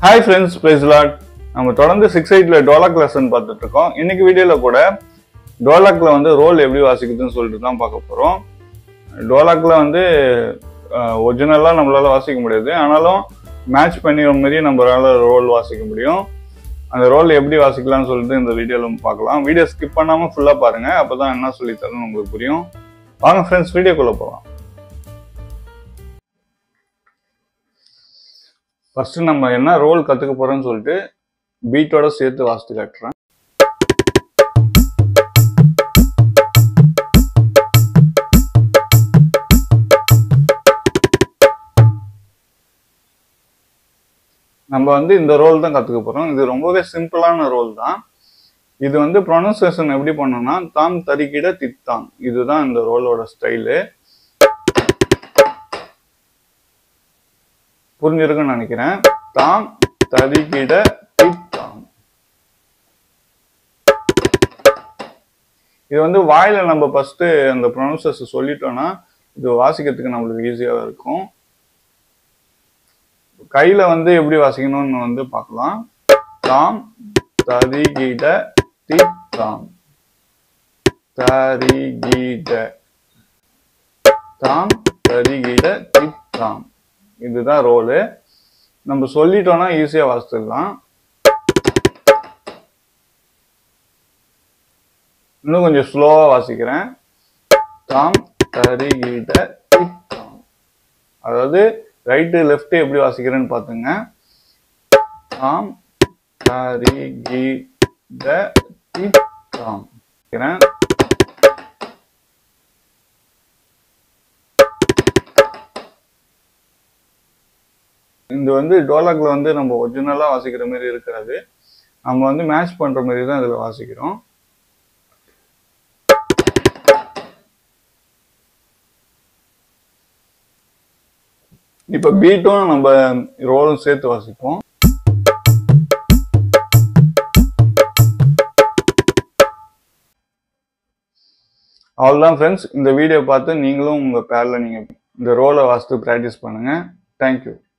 hi friends price lot நம்ம தொடர்ந்து six எயிட்ல டோலாக் லெசன் பார்த்துட்டு இருக்கோம் இன்னைக்கு வீடியோல கூட டோலாக்ல வந்து ரோல் எப்படி வாசிக்குதுன்னு சொல்லிட்டு தான் பார்க்க போறோம் டோலாக்ல வந்து ஒரிஜினலாக நம்மளால வாசிக்க முடியாது ஆனாலும் மேட்ச் பண்ணிற மாதிரி நம்மளால ரோல் வாசிக்க முடியும் அந்த ரோல் எப்படி வாசிக்கலாம்னு சொல்லிட்டு இந்த வீடியோவில் பார்க்கலாம் வீடியோ ஸ்கிப் பண்ணாமல் ஃபுல்லாக பாருங்க அப்பதான் என்ன சொல்லித்தரணும் உங்களுக்கு புரியும் வாங்க ஃப்ரெண்ட்ஸ் வீடியோக்குள்ள போகலாம் ஃபர்ஸ்ட் நம்ம என்ன ரோல் கற்றுக்க போறோம்னு சொல்லிட்டு பீட்டோட சேர்த்து வாசித்து காட்டுறேன் நம்ம வந்து இந்த ரோல் தான் கற்றுக்க போகிறோம் இது ரொம்பவே சிம்பிளான ரோல் தான் இது வந்து ப்ரொனன்சியேஷன் எப்படி பண்ணோம்னா தாம் தறிக்கிட தித்தாம் இதுதான் இந்த ரோலோட ஸ்டைலு புரிஞ்சிருக்குன்னு நினைக்கிறேன் தாம் தறிக்கிட தித்தாம் இது வந்து வாயில நம்ம ஃபர்ஸ்ட் அந்த ப்ரொனன்சஸ் சொல்லிட்டோம்னா இது வாசிக்கிறதுக்கு நம்மளுக்கு ஈஸியாக இருக்கும் கையில வந்து எப்படி வாசிக்கணும்னு வந்து பார்க்கலாம் தாம் தரிகிட தித்தாம் தரிகிட தாம் தரிகிட தித்தாம் இதுதான் ரோலு நம்ம சொல்லிட்டோம்னா ஈஸியா வாசிச்சிடலாம் இன்னும் கொஞ்சம் ஸ்லோவா வாசிக்கிறேன் தாம் தரிகிட தித்தாம் அதாவது ரைட்டு லெஃப்ட் எப்படி வாசிக்கிறேன்னு பார்த்துங்க தாம் தரிகிட தித்தாம் வாசிக்கிறேன் இது வந்து டோலாக்ல வந்து நம்ம ஒரிஜினலா வாசிக்கிற மாதிரி இருக்காது நம்ம வந்து மேட்ச் பண்ற மாதிரி தான் இதுல வாசிக்கிறோம் இப்ப பீட்டும் நம்ம ரோலும் சேர்த்து வாசிப்போம் அவ்வளோதான் ஃப்ரெண்ட்ஸ் இந்த வீடியோ பார்த்து நீங்களும் உங்கள் பேரில் நீங்கள் இந்த ரோலை வாசித்து ப்ராக்டிஸ் பண்ணுங்கள் தேங்க்யூ